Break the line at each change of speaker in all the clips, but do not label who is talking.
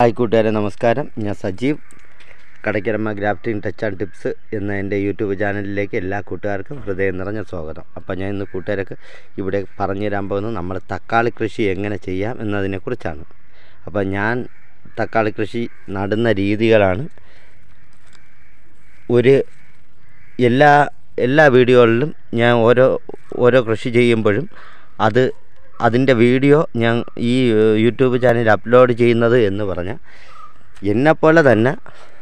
Hi കൂട്ടുകാരെ നമസ്കാരം ഞാൻ Sajeev Kadakkaramma grafting touch and tips എന്ന എൻ്റെ യൂട്യൂബ് ചാനലിലേക്ക് എല്ലാ കൂട്ടുകാർക്കും ഹൃദയം നിറഞ്ഞ സ്വാഗതം അപ്പോൾ ഞാൻ ഇന്ന് കൂട്ടുകാർക്ക് ഇവിടെ പറഞ്ഞു തരാൻ പോകുന്നത് നമ്മൾ തക്കാളി കൃഷി എങ്ങനെ ചെയ്യാം എന്നതിനെക്കുറിച്ചാണ് അപ്പോൾ ഞാൻ തക്കാളി കൃഷി നടുന്ന രീതികളാണ് ഒരു എല്ലാ എല്ലാ വീഡിയോകളിലും ഞാൻ ഓരോ ഓരോ കൃഷി ചെയ്യുമ്പോഴും അത് അതിൻ്റെ വീഡിയോ ഞാൻ ഈ ഏഹ്, യൂട്യൂബ് ചാനലിൽ അപ്ലോഡ് ചെയ്യുന്നത് എന്ന് പറഞ്ഞാൽ എന്നെപ്പോലെ തന്നെ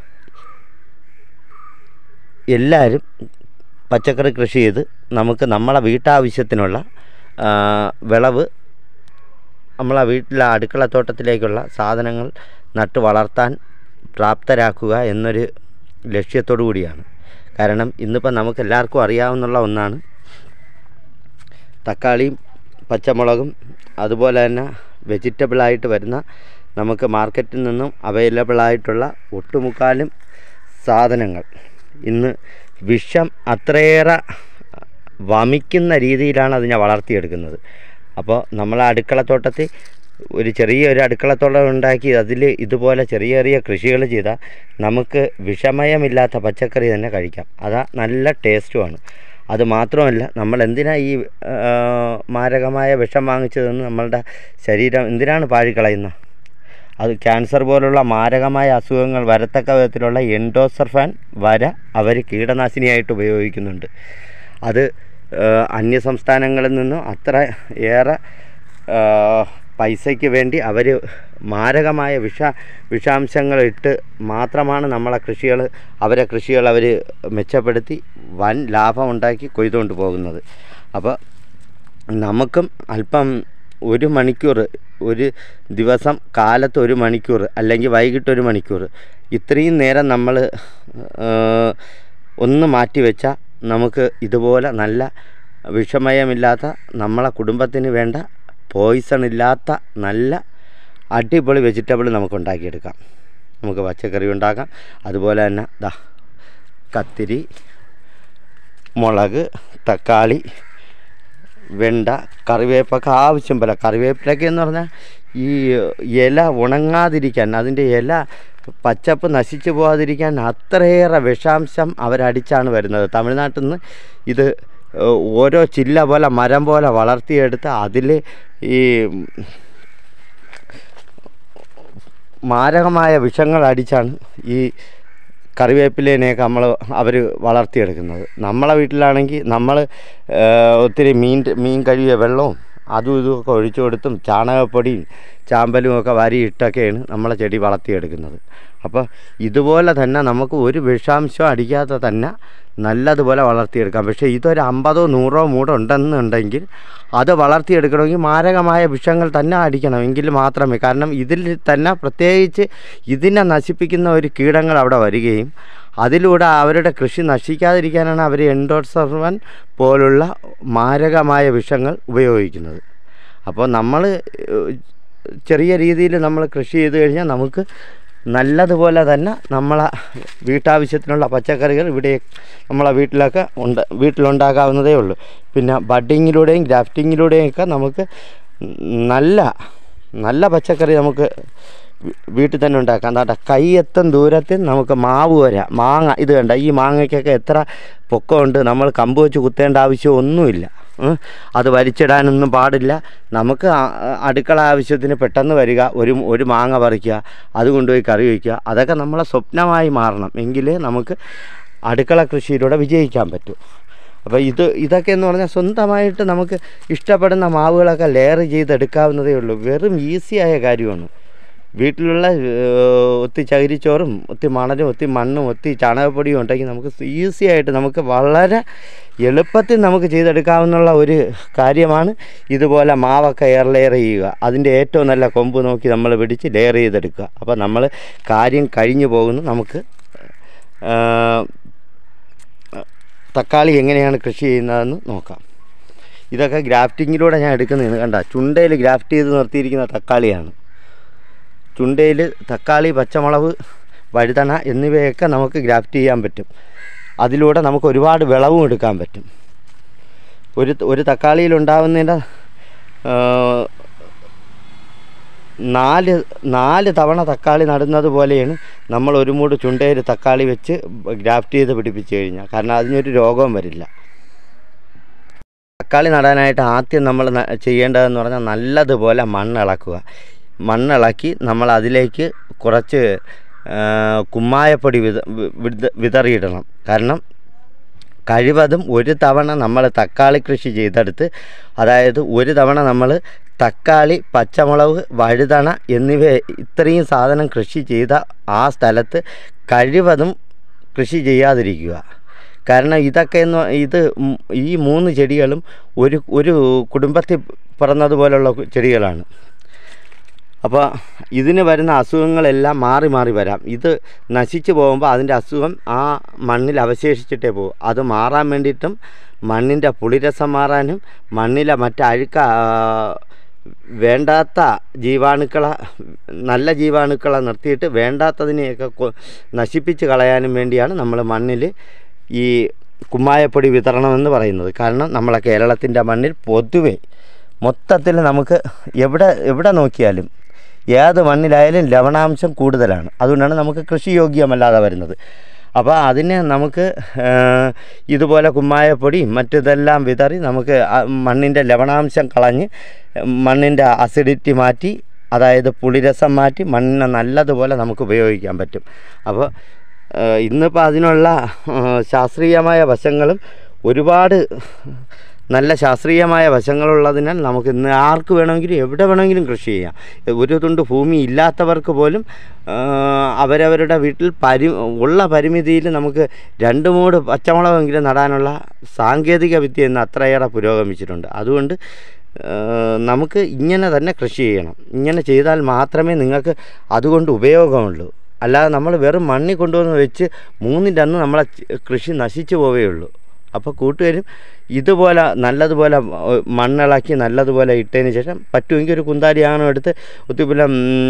എല്ലാവരും പച്ചക്കറി കൃഷി ചെയ്ത് നമുക്ക് നമ്മളെ വീട്ടാവശ്യത്തിനുള്ള ആ, വിളവ് നമ്മളെ വീട്ടിലെ അടുക്കളത്തോട്ടത്തിലേക്കുള്ള സാധനങ്ങൾ നട്ട് വളർത്താൻ പ്രാപ്തരാക്കുക എന്നൊരു ലക്ഷ്യത്തോടു കൂടിയാണ് കാരണം ഇന്നിപ്പോൾ നമുക്ക് എല്ലാവർക്കും അറിയാവുന്നുള്ള ഒന്നാണ് തക്കാളിയും പച്ചമുളകും അതുപോലെ തന്നെ വെജിറ്റബിളായിട്ട് വരുന്ന നമുക്ക് മാർക്കറ്റിൽ നിന്നും അവൈലബിൾ ആയിട്ടുള്ള ഒട്ടുമുക്കാലും സാധനങ്ങൾ ഇന്ന് വിഷം അത്രയേറെ വമിക്കുന്ന രീതിയിലാണ് അതിനെ വളർത്തിയെടുക്കുന്നത് അപ്പോൾ നമ്മളെ അടുക്കളത്തോട്ടത്തിൽ ഒരു ചെറിയ ഒരു അടുക്കളത്തോട്ടം ഉണ്ടാക്കി അതിൽ ഇതുപോലെ ചെറിയ ചെറിയ കൃഷികൾ ചെയ്താൽ നമുക്ക് വിഷമയമില്ലാത്ത പച്ചക്കറി തന്നെ കഴിക്കാം അതാ നല്ല ടേസ്റ്റുമാണ് അത് മാത്രമല്ല നമ്മൾ എന്തിനാ ഈ ആ, മാരകമായ വിഷം വാങ്ങിച്ചതെന്ന് നമ്മളുടെ ശരീരം എന്തിനാണ് പാഴിക്കളയുന്നത് അത് ക്യാൻസർ പോലുള്ള മാരകമായ അസുഖങ്ങൾ വരത്തക്ക വിധത്തിലുള്ള എൻഡോസർഫാൻ വര അവർ കീടനാശിനിയായിട്ട് ഉപയോഗിക്കുന്നുണ്ട് അത് ആ, അന്യ സംസ്ഥാനങ്ങളിൽ നിന്നും അത്ര ഏറെ ആ, പൈസയ്ക്ക് വേണ്ടി അവർ മാരകമായ വിഷ വിഷാംശങ്ങൾ ഇട്ട് മാത്രമാണ് നമ്മളെ കൃഷികൾ അവരെ കൃഷികൾ അവർ മെച്ചപ്പെടുത്തി വൻ ലാഭം ഉണ്ടാക്കി കൊയ്തുകൊണ്ട് പോകുന്നത് അപ്പോൾ നമുക്കും അല്പം ഒരു മണിക്കൂർ ഒരു ദിവസം കാലത്ത് ഒരു മണിക്കൂർ അല്ലെങ്കിൽ വൈകിട്ട് ഒരു മണിക്കൂർ ഇത്രയും നേരം നമ്മൾ ഒന്ന് മാറ്റി വെച്ചാൽ നമുക്ക് ഇതുപോലെ നല്ല വിഷമയമില്ലാത്ത നമ്മളെ കുടുംബത്തിന് വേണ്ട പോയിസൺ ഇല്ലാത്ത നല്ല അടിപൊളി വെജിറ്റബിൾ നമുക്ക് ഉണ്ടാക്കിയെടുക്കാം നമുക്ക് പച്ചക്കറി ഉണ്ടാക്കാം അതുപോലെ തന്നെ ദാ കത്തിരി മുളക് തക്കാളി വെണ്ട കറിവേപ്പൊക്കെ ആവശ്യം പോലെ കറിവേപ്പിലൊക്കെ എന്ന് പറഞ്ഞാൽ ഈ ഇല ഉണങ്ങാതിരിക്കാൻ അതിൻ്റെ ഇല പച്ചപ്പ് നശിച്ചു പോകാതിരിക്കാൻ അത്രയേറെ വിഷാംശം അവരടിച്ചാണ് വരുന്നത് തമിഴ്നാട്ടിൽ നിന്ന് ഇത് ഏഹ്, ഓരോ ചില്ല പോലെ മരം പോലെ വളർത്തിയെടുത്ത് അതിൽ ഈ മാരകമായ വിഷങ്ങൾ അടിച്ചാണ് ഈ കറിവേപ്പിലേനെയൊക്കെ നമ്മൾ അവർ വളർത്തിയെടുക്കുന്നത് നമ്മളെ വീട്ടിലാണെങ്കിൽ നമ്മൾ ഒത്തിരി മീൻ മീൻ കഴുകിയ വെള്ളവും അതും ഇതുമൊക്കെ ഒഴിച്ചു കൊടുത്തും ചാണകപ്പൊടിയും ചാമ്പലും ഒക്കെ വാരിയിട്ടൊക്കെയാണ് നമ്മളെ ചെടി വളർത്തിയെടുക്കുന്നത് അപ്പോൾ ഇതുപോലെ തന്നെ നമുക്ക് ഒരു വിഷാംശം അടിക്കാതെ തന്നെ നല്ലതുപോലെ വളർത്തിയെടുക്കാം പക്ഷേ ഇതൊരു അമ്പതോ നൂറോ മൂടോ ഉണ്ടെന്നുണ്ടെങ്കിൽ അത് വളർത്തിയെടുക്കണമെങ്കിൽ മാരകമായ വിഷങ്ങൾ തന്നെ അടിക്കണം എങ്കിൽ മാത്രമേ കാരണം ഇതിൽ തന്നെ പ്രത്യേകിച്ച് ഇതിനെ നശിപ്പിക്കുന്ന ഒരു കീടങ്ങൾ അവിടെ വരികയും അതിലൂടെ അവരുടെ കൃഷി നശിക്കാതിരിക്കാനാണ് അവർ എൻഡോസർവൻ പോലുള്ള മാരകമായ വിഷങ്ങൾ ഉപയോഗിക്കുന്നത് അപ്പോൾ നമ്മൾ ചെറിയ രീതിയിൽ നമ്മൾ കൃഷി ചെയ്ത് കഴിഞ്ഞാൽ നമുക്ക് നല്ലതുപോലെ തന്നെ നമ്മളെ വീട്ടാവശ്യത്തിനുള്ള പച്ചക്കറികൾ ഇവിടെ നമ്മളെ വീട്ടിലൊക്കെ ഉണ്ട് വീട്ടിലുണ്ടാക്കാവുന്നതേ ഉള്ളൂ പിന്നെ ബഡിങ്ങിലൂടെയും ഗ്രാഫ്റ്റിങ്ങിലൂടെയും ഒക്കെ നമുക്ക് നല്ല നല്ല പച്ചക്കറി നമുക്ക് വീ- വീട്ടിൽ തന്നെ ഉണ്ടാക്കാം എന്താ കൈ എത്തും ദൂരത്തിൽ നമുക്ക് മാവ് വരാം മാങ്ങ ഇത് കണ്ട ഈ മാങ്ങയ്ക്കൊക്കെ എത്ര പൊക്കമുണ്ട് നമ്മൾ കമ്പ് വെച്ച് കുത്തേണ്ട ആവശ്യം ഒന്നുമില്ല ഉം. അത് വലിച്ചിടാനൊന്നും പാടില്ല നമുക്ക് ആ- അടുക്കള ആവശ്യത്തിന് പെട്ടെന്ന് വരിക ഒരു ഒരു മാങ്ങ പറിക്കുക അത് കൊണ്ടുപോയി കറി വയ്ക്കുക അതൊക്കെ നമ്മളെ സ്വപ്നമായി മാറണം എങ്കിലേ നമുക്ക് അടുക്കള കൃഷിയിലൂടെ വിജയിക്കാൻ പറ്റൂ അപ്പോൾ ഇത് ഇതൊക്കെ എന്ന് പറഞ്ഞാൽ സ്വന്തമായിട്ട് നമുക്ക് ഇഷ്ടപ്പെടുന്ന മാവുകളൊക്കെ ലെയർ ചെയ്തെടുക്കാവുന്നതേ ഉള്ളൂ വെറും ഈസിയായ കാര്യമാണ് വീട്ടിലുള്ള ഏഹ്, ഒത്തി ചകിരിച്ചോറും ഒത്തി മണലും ഒത്തി മണ്ണും ഒത്തി ചാണകപ്പൊടിയും ഉണ്ടെങ്കിൽ നമുക്ക് ഈസി ആയിട്ട് നമുക്ക് വളരെ എളുപ്പത്തിൽ നമുക്ക് ചെയ്തെടുക്കാവുന്ന ഒരു കാര്യമാണ് ഇതുപോലെ മാവൊക്കെ എയർ ലെയർ ചെയ്യുക അതിൻ്റെ ഏറ്റവും നല്ല കൊമ്പ് നോക്കി നമ്മൾ പിടിച്ച് ലെയർ ചെയ്തെടുക്കുക അപ്പോൾ നമ്മൾ കാര്യം കഴിഞ്ഞു പോകുന്നു നമുക്ക് ഏഹ്, തക്കാളി എങ്ങനെയാണ് കൃഷി ചെയ്യുന്നതെന്ന് നോക്കാം ഇതൊക്കെ ഗ്രാഫ്റ്റിങ്ങിലൂടെ ഞാൻ എടുക്കുന്നതാണ് കണ്ട ചുണ്ടയിൽ ഗ്രാഫ്റ്റ് ചെയ്ത് നിർത്തിയിരിക്കുന്ന തക്കാളിയാണ് ചുണ്ടയിൽ തക്കാളി പച്ചമുളക് വഴുതണ എന്നിവയൊക്കെ നമുക്ക് ഗ്രാഫ്റ്റ് ചെയ്യാൻ പറ്റും അതിലൂടെ നമുക്ക് ഒരുപാട് വിളവും എടുക്കാൻ പറ്റും ഒരു ഒരു തക്കാളിയിലുണ്ടാവുന്നതിൻ്റെ നാല് നാല് തവണ തക്കാളി നടുന്നത് പോലെയാണ് നമ്മൾ ഒരു മൂട് ചുണ്ടേര് തക്കാളി വെച്ച് ഗ്രാഫ്റ്റ് ചെയ്ത് പിടിപ്പിച്ച് കഴിഞ്ഞാൽ കാരണം അതിനൊരു രോഗവും വരില്ല തക്കാളി നടാനായിട്ട് ആദ്യം നമ്മൾ ന- ചെയ്യേണ്ടതെന്ന് പറഞ്ഞാൽ നല്ലതുപോലെ മണ്ണിളക്കുക മണ്ണിളക്കി നമ്മൾ അതിലേക്ക് കുറച്ച് ആ, കുമ്മായപ്പൊടി വിത വിത- വിതറിയിടണം കാരണം കഴിവതും ഒരു തവണ നമ്മൾ തക്കാളി കൃഷി ചെയ്തെടുത്ത് അതായത് ഒരു തവണ നമ്മൾ തക്കാളി പച്ചമുളക് വഴുതണ എന്നിവ ഇത്രയും സാധനം കൃഷി ചെയ്ത ആ സ്ഥലത്ത് കഴിവതും കൃഷി ചെയ്യാതിരിക്കുക കാരണം ഇതൊക്കെ എന്ന് ഇത് ഉം ഈ മൂന്ന് ചെടികളും ഒരു ഒരു കുടുംബത്തിൽ പിറന്നതുപോലുള്ള ചെടികളാണ് അപ്പോൾ ഇതിന് വരുന്ന അസുഖങ്ങളെല്ലാം മാറി മാറി വരാം ഇത് നശിച്ചു പോകുമ്പോൾ അതിൻ്റെ അസുഖം ആ മണ്ണിൽ അവശേഷിച്ചിട്ടേ പോകും അത് മാറാൻ വേണ്ടിയിട്ടും മണ്ണിൻ്റെ പുളിരസം മാറാനും മണ്ണിലെ മറ്റ് അഴുക്ക ആ, വേണ്ടാത്ത ജീവാണുക്കളെ നല്ല ജീവാണുക്കളെ നിർത്തിയിട്ട് വേണ്ടാത്തതിനെയൊക്കെ കൊ- നശിപ്പിച്ച് കളയാനും വേണ്ടിയാണ് നമ്മൾ മണ്ണിൽ ഈ കുമ്മായപ്പൊടി വിതരണം എന്ന് പറയുന്നത് കാരണം നമ്മളെ കേരളത്തിൻ്റെ മണ്ണിൽ പൊതുവെ മൊത്തത്തിൽ നമുക്ക് എവിടെ എവിടെ നോക്കിയാലും ഏത് മണ്ണിലായാലും ലവണാംശം കൂടുതലാണ് അതുകൊണ്ടാണ് നമുക്ക് കൃഷിയോഗ്യമല്ലാതെ വരുന്നത് അപ്പോൾ അതിനെ നമുക്ക് ആ, ഇതുപോലെ കുമ്മായപ്പൊടി മറ്റിതെല്ലാം വിതറി നമുക്ക് ആ മണ്ണിൻ്റെ ലവണാംശം കളഞ്ഞ് മണ്ണിൻ്റെ അസിഡിറ്റി മാറ്റി അതായത് പുളിരസം മാറ്റി മണ്ണിനെ നല്ലതുപോലെ നമുക്ക് ഉപയോഗിക്കാൻ പറ്റും അപ്പോൾ ഇന്നിപ്പോൾ അതിനുള്ള ആ, ശാസ്ത്രീയമായ വശങ്ങളും ഒരുപാട് നല്ല ശാസ്ത്രീയമായ വശങ്ങളുള്ളതിനാൽ നമുക്ക് ഇന്ന് ആർക്ക് വേണമെങ്കിലും എവിടെ വേണമെങ്കിലും കൃഷി ചെയ്യാം ഒരു തുണ്ട് ഭൂമി ഇല്ലാത്തവർക്ക് പോലും ആ, അവരവരുടെ വീട്ടിൽ പരി ഉള്ള പരിമിതിയിൽ നമുക്ക് രണ്ട് മൂട് പച്ചമുളകെങ്കിലും നടാനുള്ള സാങ്കേതിക വിദ്യ ഇന്ന് അത്രയേറെ പുരോഗമിച്ചിട്ടുണ്ട് അതുകൊണ്ട് ആ, നമുക്ക് ഇങ്ങനെ തന്നെ കൃഷി ചെയ്യണം ഇങ്ങനെ ചെയ്താൽ മാത്രമേ നിങ്ങൾക്ക് അതുകൊണ്ട് ഉപയോഗമുള്ളൂ അല്ലാതെ നമ്മൾ വെറും മണ്ണി കൊണ്ടുവന്ന് വെച്ച് മൂന്നിൻ്റെ അന്ന് നമ്മളെ ച- കൃഷി നശിച്ചു പോവുകയുള്ളൂ അപ്പോൾ കൂട്ടുകാരും ഇതുപോലെ നല്ലതുപോലെ ഏഹ്, മണ്ണിളക്കി നല്ലതുപോലെ ഇട്ടതിന് ശേഷം പറ്റുമെങ്കിൽ ഒരു കുന്താരിയാണോ എടുത്ത് ഒത്തിരി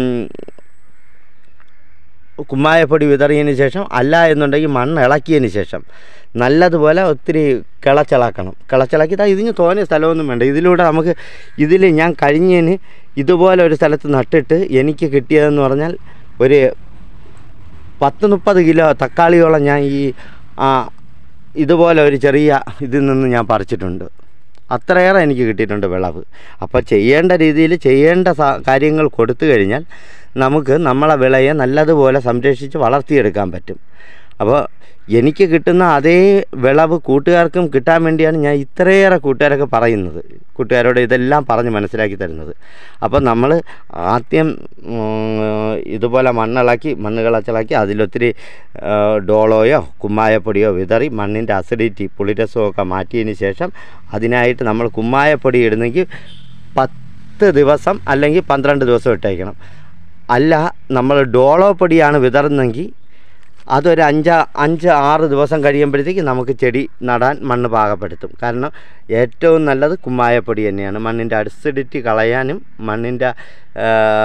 കുമ്മായപ്പൊടി വിതറിയതിന് ശേഷം അല്ല എന്നുണ്ടെങ്കിൽ മണ്ണ് ഇളക്കിയതിന് ശേഷം നല്ലതുപോലെ ഒത്തിരി കിളച്ചിളക്കണം കിളച്ചിളക്കി ഇതാ ഇതിന് തോന്നിയ സ്ഥലമൊന്നും വേണ്ട ഇതിലൂടെ നമുക്ക് ഇതിൽ ഞാൻ കഴിഞ്ഞതിന് ഇതുപോലെ ഒരു സ്ഥലത്ത് നട്ടിട്ട് എനിക്ക് കിട്ടിയതെന്ന് പറഞ്ഞാൽ ഒരു പത്ത് മുപ്പത് കിലോ തക്കാളിയോളം ഞാൻ ഈ ആ, ഇതുപോലെ ഒരു ചെറിയ ഇതിൽ നിന്ന് ഞാൻ പറിച്ചിട്ടുണ്ട് അത്രയേറെ എനിക്ക് കിട്ടിയിട്ടുണ്ട് വിളവ് അപ്പോൾ ചെയ്യേണ്ട രീതിയിൽ ചെയ്യേണ്ട സ- കാര്യങ്ങൾ കൊടുത്തു കഴിഞ്ഞാൽ നമുക്ക് നമ്മളെ വിളയെ നല്ലതുപോലെ സംരക്ഷിച്ച് വളർത്തിയെടുക്കാൻ പറ്റും അപ്പോൾ എനിക്ക് കിട്ടുന്ന അതേ വിളവ് കൂട്ടുകാർക്കും കിട്ടാൻ വേണ്ടിയാണ് ഞാൻ ഇത്രയേറെ കൂട്ടുകാരൊക്കെ പറയുന്നത് കൂട്ടുകാരോട് ഇതെല്ലാം പറഞ്ഞ് മനസ്സിലാക്കി തരുന്നത് അപ്പോൾ നമ്മൾ ആദ്യം ഉം, ഇതുപോലെ മണ്ണിളക്കി മണ്ണ് കിളച്ചിളക്കി അതിലൊത്തിരി ആ, ഡോളോയോ കുമ്മായപ്പൊടിയോ വിതറി മണ്ണിൻ്റെ അസിഡിറ്റി പുളിരസമോ ഒക്കെ മാറ്റിയതിന് ശേഷം അതിനായിട്ട് നമ്മൾ കുമ്മായപ്പൊടി ഇടുന്നെങ്കിൽ പത്ത് ദിവസം അല്ലെങ്കിൽ പന്ത്രണ്ട് ദിവസം ഇട്ടേക്കണം അല്ല നമ്മൾ ഡോളോ പൊടിയാണ് വിതറുന്നെങ്കിൽ അതൊരു അഞ്ച് അഞ്ച് ആറ് ദിവസം കഴിയുമ്പോഴത്തേക്ക് നമുക്ക് ചെടി നടാൻ മണ്ണ് പാകപ്പെടുത്തും കാരണം ഏറ്റവും നല്ലത് കുമ്മായപ്പൊടി തന്നെയാണ് മണ്ണിൻ്റെ അസിഡിറ്റി കളയാനും മണ്ണിൻ്റെ ആ,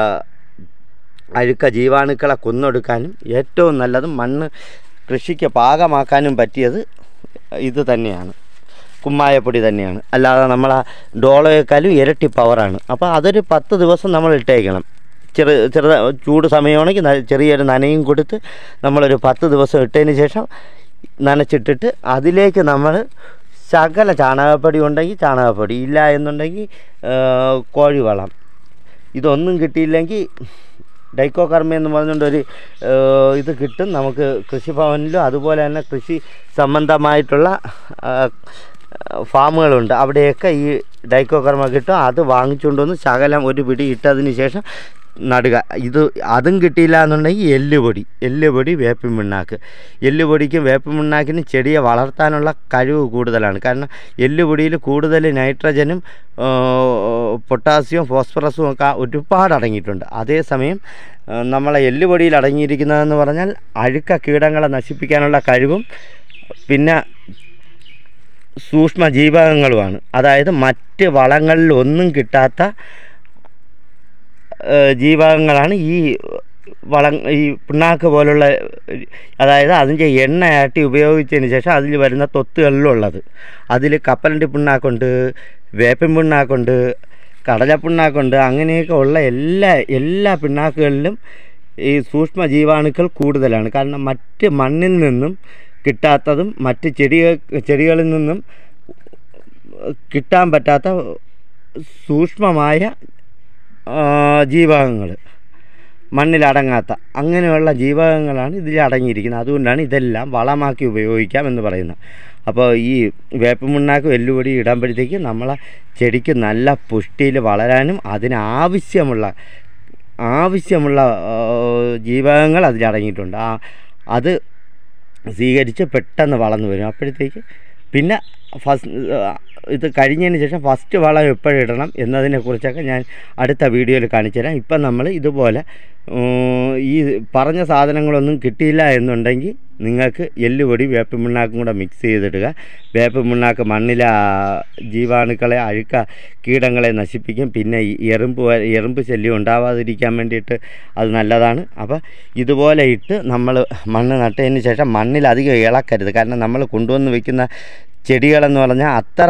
അഴുക്ക ജീവാണുക്കളെ കൊന്നൊടുക്കാനും ഏറ്റവും നല്ലതും മണ്ണ് കൃഷിക്ക് പാകമാക്കാനും പറ്റിയത് ഇത് തന്നെയാണ് കുമ്മായപ്പൊടി തന്നെയാണ് അല്ലാതെ നമ്മൾ ആ ഡോളയേക്കാളും ഇരട്ടി പവറാണ് അപ്പോൾ അതൊരു പത്ത് ദിവസം നമ്മൾ ഇട്ടേക്കണം ചെറു ചെറുത ചൂട് സമയമാണെങ്കിൽ ന- ചെറിയൊരു നനയും കൊടുത്ത് നമ്മളൊരു പത്ത് ദിവസം ഇട്ടതിന് ശേഷം നനച്ചിട്ടിട്ട് അതിലേക്ക് നമ്മൾ ശകല ചാണകപ്പൊടി ഉണ്ടെങ്കിൽ ചാണകപ്പൊടി ഇല്ല എന്നുണ്ടെങ്കിൽ ആ, കോഴിവളം ഇതൊന്നും കിട്ടിയില്ലെങ്കിൽ ഡൈക്കോ കർമ്മ എന്ന് പറഞ്ഞുകൊണ്ട് ഒരു ഏഹ്, ഇത് കിട്ടും നമുക്ക് കൃഷിഭവനിലും അതുപോലെ തന്നെ കൃഷി സംബന്ധമായിട്ടുള്ള ആ, ഫാമുകളുണ്ട് അവിടെയൊക്കെ ഈ ഡൈക്കോ കർമ്മ കിട്ടും അത് വാങ്ങിച്ചുകൊണ്ട് വന്ന് ശകലം ഒരു പിടി ഇട്ടതിന് ശേഷം നടുക ഇത് അതും കിട്ടിയില്ല എന്നുണ്ടെങ്കിൽ എല്ലുപൊടി എല്ലുപൊടി വേപ്പിൻ പിണ്ണാക്ക് എല്ലുപൊടിക്കും വേപ്പിൻ പിണ്ണാക്കിനും ചെടിയെ വളർത്താനുള്ള കഴിവ് കൂടുതലാണ് കാരണം എല്ലുപൊടിയിൽ കൂടുതൽ നൈട്രജനും ആ, പൊട്ടാസ്യവും ഫോസ്ഫറസും ഒക്കെ ഒരുപാട് അടങ്ങിയിട്ടുണ്ട് അതേസമയം ആ, നമ്മളെ എല്ലുപൊടിയിൽ അടങ്ങിയിരിക്കുന്നതെന്ന് പറഞ്ഞാൽ അഴുക്ക കീടങ്ങളെ നശിപ്പിക്കാനുള്ള കഴിവും പിന്നെ സൂക്ഷ്മ ജീവകങ്ങളുമാണ് അതായത് മറ്റ് വളങ്ങളിലൊന്നും കിട്ടാത്ത ഏഹ് ജീവകങ്ങളാണ് ഈ വളം ഈ പിണ്ണാക്ക് പോലുള്ള അതായത് അതിൻ്റെ എണ്ണയാട്ടി ഉപയോഗിച്ചതിന് ശേഷം അതിൽ വരുന്ന തൊത്തുകളിലുള്ളത് അതിൽ കപ്പലണ്ടി പിണ്ണാക്കുണ്ട് വേപ്പിൻ പിണ്ണാക്കുണ്ട് കടലപ്പിണ്ണാക്കുണ്ട് അങ്ങനെയൊക്കെ ഉള്ള എല്ലാ എല്ലാ പിണ്ണാക്കുകളിലും ഈ സൂക്ഷ്മ ജീവാണുക്കൾ കൂടുതലാണ് കാരണം മറ്റ് മണ്ണിൽ നിന്നും കിട്ടാത്തതും മറ്റ് ചെടികൾ ചെടികളിൽ നിന്നും കിട്ടാൻ പറ്റാത്ത സൂക്ഷ്മമായ ജീവകങ്ങൾ മണ്ണിലടങ്ങാത്ത അങ്ങനെയുള്ള ജീവകങ്ങളാണ് ഇതിൽ അടങ്ങിയിരിക്കുന്നത് അതുകൊണ്ടാണ് ഇതെല്ലാം വളമാക്കി ഉപയോഗിക്കാം എന്ന് പറയുന്നത് അപ്പോൾ ഈ വേപ്പമുണ്ണാക്കും എല്ലുപൊടി ഇടുമ്പോഴത്തേക്ക് നമ്മളെ ചെടിക്ക് നല്ല പുഷ്ടിയിൽ വളരാനും അതിനാവശ്യമുള്ള ആവശ്യമുള്ള ആ, ജീവകങ്ങൾ അതിലടങ്ങിയിട്ടുണ്ട് ആ അത് സ്വീകരിച്ച് പെട്ടെന്ന് വളർന്നു വരും അപ്പോഴത്തേക്ക് പിന്നെ ഫസ്റ്റ് ഇത് കഴിഞ്ഞതിന് ശേഷം ഫസ്റ്റ് വളം എപ്പോഴിടണം എന്നതിനെക്കുറിച്ചൊക്കെ ഞാൻ അടുത്ത വീഡിയോയിൽ കാണിച്ചു തരാം ഇപ്പം നമ്മൾ ഇതുപോലെ ഉം, ഈ പറഞ്ഞ സാധനങ്ങളൊന്നും കിട്ടിയില്ല എന്നുണ്ടെങ്കിൽ നിങ്ങൾക്ക് എല്ലുപൊടി വേപ്പ് മുണ്ണാക്കും കൂടെ മിക്സ് ചെയ്തിടുക വേപ്പ് മുണ്ണാക്ക് മണ്ണിലെ ആ, ജീവാണുക്കളെ അഴുക്ക കീടങ്ങളെ നശിപ്പിക്കും പിന്നെ ഈ എറുമ്പ് വ- എറുമ്പ് ശല്യം ഉണ്ടാവാതിരിക്കാൻ വേണ്ടിയിട്ട് അത് നല്ലതാണ് അപ്പോൾ ഇതുപോലെ ഇട്ട് നമ്മൾ മണ്ണ് നട്ടതിന് ശേഷം മണ്ണിൽ അധികം ഇളക്കരുത് കാരണം നമ്മൾ കൊണ്ടുവന്ന് വെക്കുന്ന ചെടികളെന്ന് പറഞ്ഞാൽ അത്ര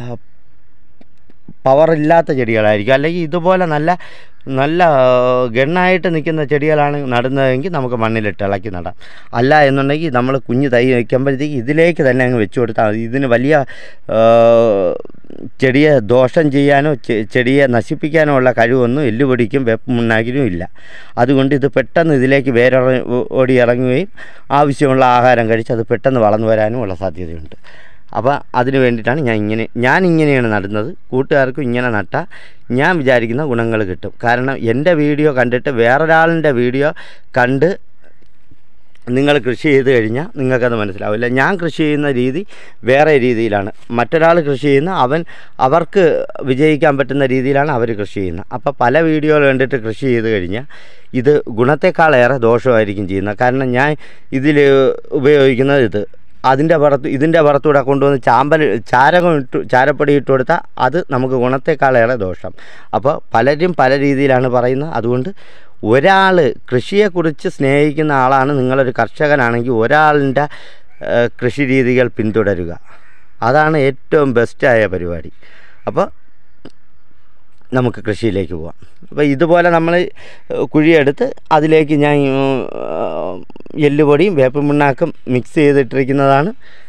പവറില്ലാത്ത ചെടികളായിരിക്കും അല്ലെങ്കിൽ ഇതുപോലെ നല്ല നല്ല ഗണ്ണായിട്ട് നിൽക്കുന്ന ചെടികളാണ് നടുന്നതെങ്കിൽ നമുക്ക് മണ്ണിലിട്ട് ഇളക്കി നടാം അല്ല എന്നുണ്ടെങ്കിൽ നമ്മൾ കുഞ്ഞ് തൈ വയ്ക്കുമ്പോഴത്തേക്ക് ഇതിലേക്ക് തന്നെ അങ്ങ് വെച്ച് കൊടുത്താൽ മതി ഇതിന് വലിയ ആ, ചെടിയെ ദോഷം ചെയ്യാനോ ചെ- ചെടിയെ നശിപ്പിക്കാനോ ഉള്ള കഴിവൊന്നും എല്ലുപൊടിക്കും വെപ്പമുണ്ണാക്കിനും ഇല്ല അതുകൊണ്ട് ഇത് പെട്ടെന്ന് ഇതിലേക്ക് വേറെ ഓടി ഇറങ്ങുകയും ആവശ്യമുള്ള ആഹാരം കഴിച്ച് അത് പെട്ടെന്ന് വളർന്നു വരാനും ഉള്ള സാധ്യതയുണ്ട് അപ്പോൾ അതിന് വേണ്ടിയിട്ടാണ് ഞാൻ ഇങ്ങനെ ഞാൻ ഇങ്ങനെയാണ് നടുന്നത് കൂട്ടുകാർക്കും ഇങ്ങനെ നട്ടാൽ ഞാൻ വിചാരിക്കുന്ന ഗുണങ്ങൾ കിട്ടും കാരണം എൻ്റെ വീഡിയോ കണ്ടിട്ട് വേറൊരാളിൻ്റെ വീഡിയോ കണ്ട് നിങ്ങൾ കൃഷി ചെയ്ത് കഴിഞ്ഞാൽ നിങ്ങൾക്കത് മനസ്സിലാവില്ല ഞാൻ കൃഷി ചെയ്യുന്ന രീതി വേറെ രീതിയിലാണ് മറ്റൊരാൾ കൃഷി ചെയ്യുന്ന അവൻ അവർക്ക് വിജയിക്കാൻ പറ്റുന്ന രീതിയിലാണ് അവർ കൃഷി ചെയ്യുന്നത് അപ്പോൾ പല വീഡിയോകൾ കണ്ടിട്ട് കൃഷി ചെയ്ത് കഴിഞ്ഞാൽ ഇത് ഗുണത്തെക്കാളേറെ ദോഷമായിരിക്കും ചെയ്യുന്നത് കാരണം ഞാൻ ഇതിൽ ഉപയോഗിക്കുന്നത് ഇത് അതിൻ്റെ പുറത്ത് ഇതിൻ്റെ പുറത്തൂടെ കൊണ്ടുവന്ന് ചാമ്പൽ ചാരകം ഇട്ട് ചാരപ്പൊടി ഇട്ട് കൊടുത്താൽ അത് നമുക്ക് ഗുണത്തെക്കാളേറെ ദോഷം അപ്പോൾ പലരും പല രീതിയിലാണ് പറയുന്നത് അതുകൊണ്ട് ഒരാൾ കൃഷിയെക്കുറിച്ച് സ്നേഹിക്കുന്ന ആളാണ് നിങ്ങളൊരു കർഷകനാണെങ്കിൽ ഒരാളിൻ്റെ ഏഹ്, കൃഷി രീതികൾ പിന്തുടരുക അതാണ് ഏറ്റവും ബെസ്റ്റായ പരിപാടി അപ്പോൾ നമുക്ക് കൃഷിയിലേക്ക് പോവാം അപ്പോൾ ഇതുപോലെ നമ്മൾ കുഴിയെടുത്ത് അതിലേക്ക് ഞാൻ ഉം, എല്ലുപൊടിയും വേപ്പും പിണ്ണാക്കും മിക്സ് ചെയ്തിട്ടിരിക്കുന്നതാണ്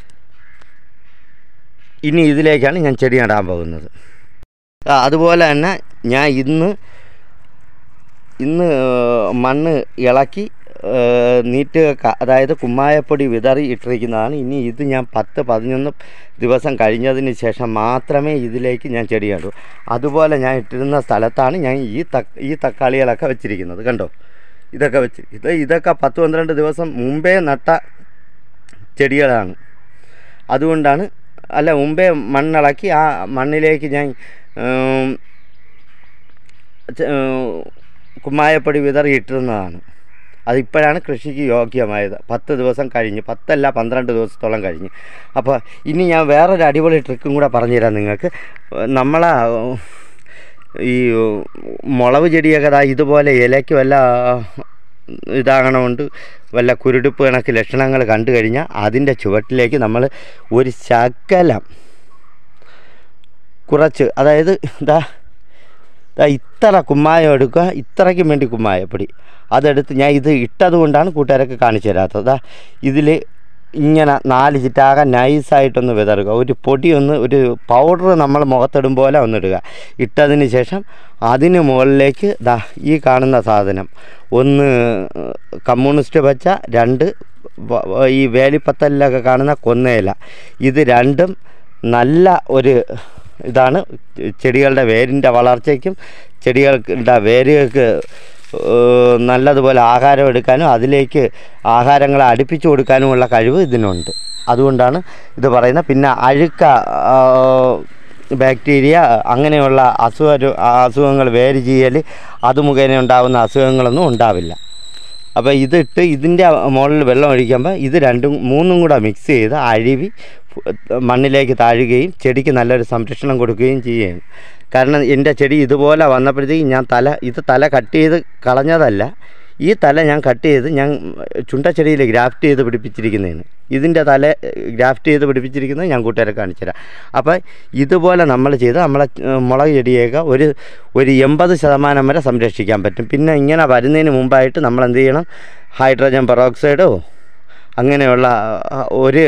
ഇനി ഇതിലേക്കാണ് ഞാൻ ചെടി നടാൻ പോകുന്നത് ആ, അതുപോലെ തന്നെ ഞാൻ ഇന്ന് ഇന്ന് മണ്ണ് ഇളക്കി ഏഹ്, നീറ്റ് ക- അതായത് കുമ്മായപ്പൊടി വിതറി ഇട്ടിരിക്കുന്നതാണ് ഇനി ഇത് ഞാൻ പത്ത് പതിനൊന്ന് ദിവസം കഴിഞ്ഞതിന് ശേഷം മാത്രമേ ഇതിലേക്ക് ഞാൻ ചെടി നടൂ അതുപോലെ ഞാൻ ഇട്ടിരുന്ന സ്ഥലത്താണ് ഞാൻ ഈ തക് ഈ തക്കാളികളൊക്കെ വെച്ചിരിക്കുന്നത് കണ്ടോ ഇതൊക്കെ വെച്ച് ഇത് ഇതൊക്കെ പത്ത് പന്ത്രണ്ട് ദിവസം മുമ്പേ നട്ട ചെടികളാണ് അതുകൊണ്ടാണ് അല്ല മുമ്പേ മണ്ണിളക്കി ആ മണ്ണിലേക്ക് ഞാൻ ഉം, ച- ഉം, കുമ്മായപ്പൊടി വിതറി ഇട്ടിരുന്നതാണ് അതിപ്പോഴാണ് കൃഷിക്ക് യോഗ്യമായത് പത്ത് ദിവസം കഴിഞ്ഞ് പത്തല്ല പന്ത്രണ്ട് ദിവസത്തോളം കഴിഞ്ഞ് അപ്പോൾ ഇനി ഞാൻ വേറൊരു അടിപൊളി ട്രിക്കും കൂടെ പറഞ്ഞുതരാം നിങ്ങൾക്ക് നമ്മളെ ഉം, ഈ ഉം, മുളക് ചെടിയൊക്കെ ദാ ഇതുപോലെ ഇലയ്ക്ക് വല്ല ഇതാകണമുണ്ട് വല്ല കുരുടിപ്പ് കണക്ക് ലക്ഷണങ്ങൾ കണ്ടു കഴിഞ്ഞാൽ അതിൻ്റെ ചുവട്ടിലേക്ക് നമ്മൾ ഒരു ശകലം കുറച്ച് അതായത് ഇതാ ദാ ഇത്ര കുമ്മായം എടുക്കുക ഇത്രയ്ക്കും വേണ്ടി കുമ്മായപ്പൊടി അതെടുത്ത് ഞാൻ ഇത് ഇട്ടത് കൊണ്ടാണ് കൂട്ടുകാരൊക്കെ കാണിച്ചു തരാത്തത് ദാ ഇതിൽ ഇങ്ങനെ നാല് ചിറ്റാകെ നൈസായിട്ടൊന്ന് വിതറുക ഒരു പൊടി ഒന്ന് ഒരു പൗഡർ നമ്മൾ മുഖത്തിടും പോലെ ഒന്നിടുക ഇട്ടതിന് ശേഷം അതിന് മുകളിലേക്ക് ദാ ഈ കാണുന്ന സാധനം ഒന്ന് കമ്മ്യൂണിസ്റ്റ് പച്ച രണ്ട് വ- വ- ഈ വേലിപ്പത്തലിലൊക്കെ കാണുന്ന കൊന്നയില ഇത് രണ്ടും നല്ല ഒരു ഇതാണ് ചെടികളുടെ വേരിൻ്റെ വളർച്ചയ്ക്കും ചെടികളുടെ വേരുകൾക്ക് ഏഹ്, നല്ലതുപോലെ ആഹാരം എടുക്കാനും അതിലേക്ക് ആഹാരങ്ങളെ അടുപ്പിച്ചു കൊടുക്കാനുമുള്ള കഴിവ് ഇതിനുണ്ട് അതുകൊണ്ടാണ് ഇത് പറയുന്നത് പിന്നെ അഴുക്ക ആ, ബാക്ടീരിയ അങ്ങനെയുള്ള അസുഖ അസുഖങ്ങൾ വേര് ചെയ്യൽ അത് മുഖേന ഉണ്ടാകുന്ന അസുഖങ്ങളൊന്നും ഉണ്ടാവില്ല അപ്പോൾ ഇതിട്ട് ഇതിൻ്റെ മുകളിൽ വെള്ളം ഒഴിക്കുമ്പോൾ ഇത് രണ്ടും മൂന്നും കൂടെ മിക്സ് ചെയ്ത് അഴുവി മണ്ണിലേക്ക് താഴുകയും ചെടിക്ക് നല്ലൊരു സംരക്ഷണം കൊടുക്കുകയും ചെയ്യുകയും കാരണം എൻ്റെ ചെടി ഇതുപോലെ വന്നപ്പോഴത്തേക്കും ഞാൻ തല ഇത് തല കട്ട് ചെയ്ത് കളഞ്ഞതല്ല ഈ തല ഞാൻ കട്ട് ചെയ്ത് ഞാൻ ചുണ്ടച്ചെടിയിൽ ഗ്രാഫ്റ്റ് ചെയ്ത് പിടിപ്പിച്ചിരിക്കുന്നതാണ് ഇതിൻ്റെ തല ഗ്രാഫ്റ്റ് ചെയ്ത് പിടിപ്പിച്ചിരിക്കുന്നത് ഞാൻ കൂട്ടുകാരെ കാണിച്ചുതരാം അപ്പോൾ ഇതുപോലെ നമ്മൾ ചെയ്ത് നമ്മളെ ഏഹ്, മുളക് ചെടിയൊക്കെ ഒരു ഒരു എൺപത് ശതമാനം വരെ സംരക്ഷിക്കാൻ പറ്റും പിന്നെ ഇങ്ങനെ വരുന്നതിന് മുമ്പായിട്ട് നമ്മൾ എന്ത് ചെയ്യണം ഹൈഡ്രജൻ പെറോക്സൈഡോ അങ്ങനെയുള്ള ആ, ഒരു